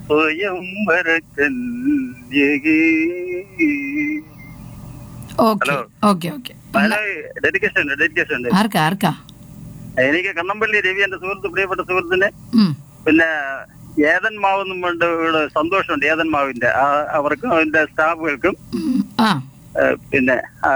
സ്വയംവരക്കന്യകേ okay hello. Okay okay dedication ഉണ്ട് dedication ഉണ്ട് ആർക്കാ ആർക്കാ എനിക്ക് കണ്ണമ്പള്ളി രവി എന്റെ സുഹൃത്ത് പ്രിയപ്പെട്ട സുഹൃത്തിന് ഉം. പിന്നെ ഏതൻ മാവെന്നും കൊണ്ട് ഇവിടെ സന്തോഷമുണ്ട് ഏതൻ മാവിന്റെ ആ- അവർക്കും അതിന്റെ സ്റ്റാഫുകൾക്കും ഉം. ആ ഏഹ് പിന്നെ ആ,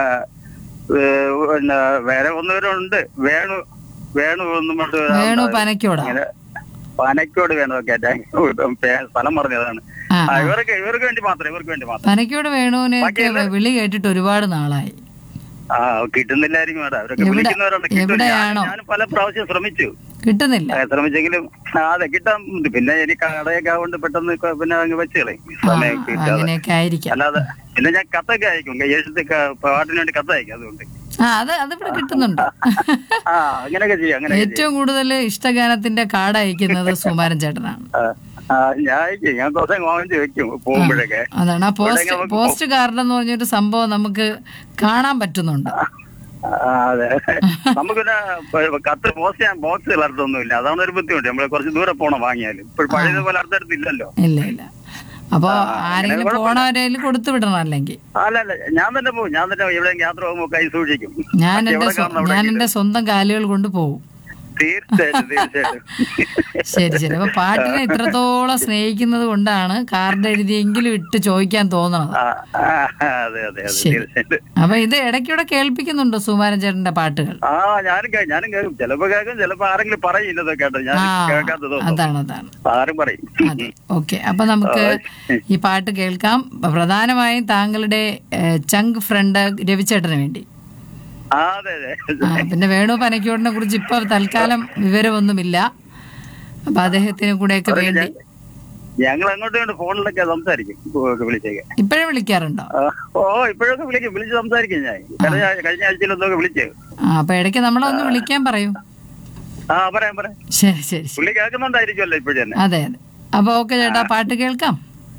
ഏഹ് പിന്നെ വേറെ ഒന്നുവരുണ്ട് വേണു വേണു എന്നും കൊണ്ട് വേണു പനക്കോടാ ഇങ്ങനെ പനക്കോട് വേണമൊക്കെ സ്ഥലം പറഞ്ഞതാണ് ആ ആ, ആ. ഇവർക്ക് ഇവർക്ക് വേണ്ടി മാത്രം ഇവർക്ക് വേണ്ടി മാത്രം പനക്കോട് വേണുവിനെ ഒക്കെ വിളി കേട്ടിട്ട് ഒരുപാട് നാളായി ആ കിട്ടുന്നില്ലായിരിക്കും മേഡം അവരൊക്കെ എവിടെ- വിളിക്കുന്നവരുണ്ട് കിട്ടും. ഞാൻ എവിടെയാണോ? ഞാൻ പല പ്രാവശ്യം ശ്രമിച്ചു കിട്ടുന്നില്ല ആ, ശ്രമിച്ചെങ്കിലും ആ, അതെ കിട്ടാൻ പിന്നെ എനിക്ക് കടയൊക്കെ ആവുകൊണ്ട് പെട്ടെന്ന് ഇപ്പൊ പിന്നെ അങ്ങ് വെച്ച് കളയും ആ സമയം കിട്ടാതെ അങ്ങനെയൊക്കെ ആയിരിക്കാം അല്ലാതെ പിന്നെ ഞാൻ കത്തൊക്കെ അയക്കും യേശുത്തെ പാട്ടിന് വേണ്ടി കത്ത് അയക്കും അതുകൊണ്ട് ആ അത് അതിവിടെ കിട്ടുന്നുണ്ട് ആ അങ്ങനെയൊക്കെ ചെയ്യാം അങ്ങനെയൊക്കെ ചെയ്യാം ഏറ്റവും കൂടുതൽ ഇഷ്ടഗാനത്തിന്റെ കാർഡ് അയക്കുന്നത് സുമാരൻ ചേട്ടനാണ് ആ, ആ, ഞാൻ അയക്കും ഞാൻ കുറച്ച് വാങ്ങിച്ച് വെക്കും പോകുമ്പോഴൊക്കെ അതാണ് ആ പോസ്റ്റ് ഇവിടെ നമുക്ക് പോസ്റ്റ് കാർഡ് എന്ന് പറഞ്ഞൊരു സംഭവം നമുക്ക് കാണാൻ പറ്റുന്നുണ്ട് ആ, അതെ നമുക്ക് പിന്നെ പ- കത്ത് പോസ്റ്റ് ചെയ്യാൻ ബോക്സ് അർത്ഥമൊന്നുമില്ല അതാണ് ഒരു ബുദ്ധിമുട്ട് നമ്മൾ കുറച്ച് ദൂരെ പോണം വാങ്ങിയാലും ഇപ്പോൾ പഴയതുപോലെ അടുത്തടുത്തില്ലല്ലോ ഇല്ല ഇല്ല അപ്പോ ആരെങ്കിലും പോണവരേൽ കൊടുത്തു വിടണം അല്ലെങ്കിൽ അല്ല അല്ല ഞാൻ തന്നെ പോകും ഞാൻ തന്നെ എവിടെയെങ്കിലും യാത്ര പോകുമ്പോൾ കൈ സൂക്ഷിക്കും ഞാൻ എന്റെ എവിടെ സ്വ- കാണണം അവിടെ ഞാൻ എന്റെ സ്വന്തം കാലുകൾ കൊണ്ട് പോകും തീർച്ചയായിട്ടും തീർച്ചയായിട്ടും ശരി ശരി അപ്പൊ പാട്ടിനെ ഇത്രത്തോളം സ്നേഹിക്കുന്നത് കൊണ്ടാണ് കാർഡ് എഴുതിയെങ്കിലും ഇട്ട് ചോദിക്കാൻ തോന്നണത് ആ, ആ, അതെ അതെ അതെ ശരി. തീർച്ചയായിട്ടും അപ്പൊ ഇത് ഇടയ്ക്കൂടെ കേൾപ്പിക്കുന്നുണ്ടോ സുമാരൻ ചേട്ടന്റെ പാട്ടുകൾ ആ ഞാനും കേ- ഞാനും കേൾക്കും ചിലപ്പോ കേൾക്കും ചിലപ്പോ ആരെങ്കിലും പറയും ഇല്ലതൊക്കെ കേട്ടോ ഞാൻ ആ കേൾക്കാത്തതോ അതാണ് അതാണ് ആരും പറയും അതെ ഓക്കെ അപ്പൊ നമുക്ക് ഈ പാട്ട് കേൾക്കാം പ്രധാനമായും താങ്കളുടെ ഏഹ്, ചങ്ക് ഫ്രണ്ട് രവിചേട്ടന് വേണ്ടി ആ അതെ അതെ ആ, പിന്നെ വേണു പനക്കോടിനെ കുറിച്ച് ഇപ്പൊ തൽക്കാലം വിവരമൊന്നുമില്ല അപ്പൊ അദ്ദേഹത്തിന് കൂടെയൊക്കെ വേണ്ടി ഞങ്ങൾ അങ്ങോട്ടും ഇങ്ങോട്ട് ഫോണിലൊക്കെ സംസാരിക്കും ഒക്കെ വിളിച്ചേക്കെ ഇപ്പോഴും വിളിക്കാറുണ്ടോ ആ, ഓ ഇപ്പോഴൊക്കെ വിളിക്കും വിളിച്ച് സംസാരിക്കും ഞാൻ കഴിഞ്ഞ കഴിഞ്ഞ ആഴ്ചയിലൊന്നൊക്കെ വിളിച്ചേ ആ അപ്പൊ ഇടയ്ക്ക് നമ്മളൊന്ന് വിളിക്കാൻ പറയൂ ആ പറയാം പറയാം ശരി ശരി ശരി പുള്ളി കേൾക്കുന്നുണ്ടായിരിക്കുമല്ലോ ഇപ്പോഴും തന്നെ അതെ അതെ അപ്പൊ ഓക്കെ ചേട്ടാ പാട്ട് കേൾക്കാം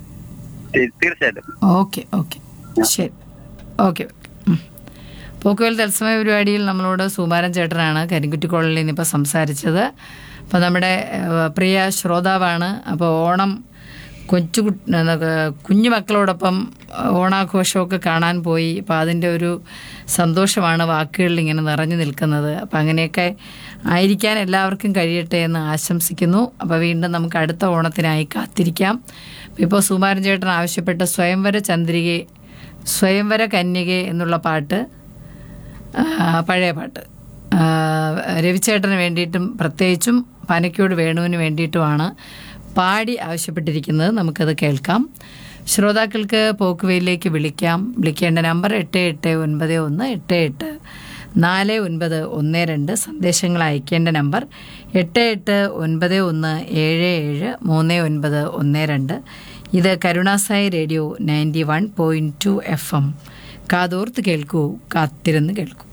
തീ- തീർച്ചയായിട്ടും ഓക്കെ ഓക്കെ ശരി ഓക്കെ പോക്കുവൽ തത്സമയ പരിപാടിയിൽ നമ്മളോട് സുമാരൻ ചേട്ടനാണ് കരിക്കുറ്റി കോളനിയിൽ നിന്നിപ്പോൾ സംസാരിച്ചത് അപ്പോൾ നമ്മുടെ ഏഹ്, പ്രിയ ശ്രോതാവാണ് അപ്പോൾ ഓണം കൊച്ചു കുട്ടി- എന്നൊക്കെ കുഞ്ഞു മക്കളോടൊപ്പം ഓണാഘോഷമൊക്കെ കാണാൻ പോയി അപ്പോൾ അതിൻ്റെ ഒരു സന്തോഷമാണ് വാക്കുകളിൽ ഇങ്ങനെ നിറഞ്ഞു നിൽക്കുന്നത് അപ്പം അങ്ങനെയൊക്കെ ആയിരിക്കാൻ എല്ലാവർക്കും കഴിയട്ടെ എന്ന് ആശംസിക്കുന്നു അപ്പോൾ വീണ്ടും നമുക്ക് അടുത്ത ഓണത്തിനായി കാത്തിരിക്കാം ഇപ്പോൾ സുമാരൻ ചേട്ടൻ ആവശ്യപ്പെട്ട സ്വയംവര ചന്ദ്രികെ സ്വയംവര കന്യകെ എന്നുള്ള പാട്ട് ആ, പഴയ പാട്ട് ആ, രവിചേട്ടന് വേണ്ടിയിട്ടും പ്രത്യേകിച്ചും പനക്കോട് വേണുവിന് വേണ്ടിയിട്ടുമാണ് പാടി ആവശ്യപ്പെട്ടിരിക്കുന്നത് നമുക്കത് കേൾക്കാം ശ്രോതാക്കൾക്ക് പോക്കുവയിലേക്ക് വിളിക്കാം വിളിക്കേണ്ട നമ്പർ എട്ട് എട്ട് ഒൻപത് ഒന്ന് എട്ട് എട്ട് നാല് ഒൻപത് ഒന്ന് രണ്ട് സന്ദേശങ്ങൾ അയക്കേണ്ട നമ്പർ എട്ട് എട്ട് ഒൻപത് ഒന്ന് ഏഴ് ഏഴ് മൂന്ന് ഒൻപത് ഒന്ന് രണ്ട് ഇത് കരുണാസായി radio ninety one point two F M കാതോർത്ത് കേൾക്കൂ കാത്തിരുന്ന് കേൾക്കൂ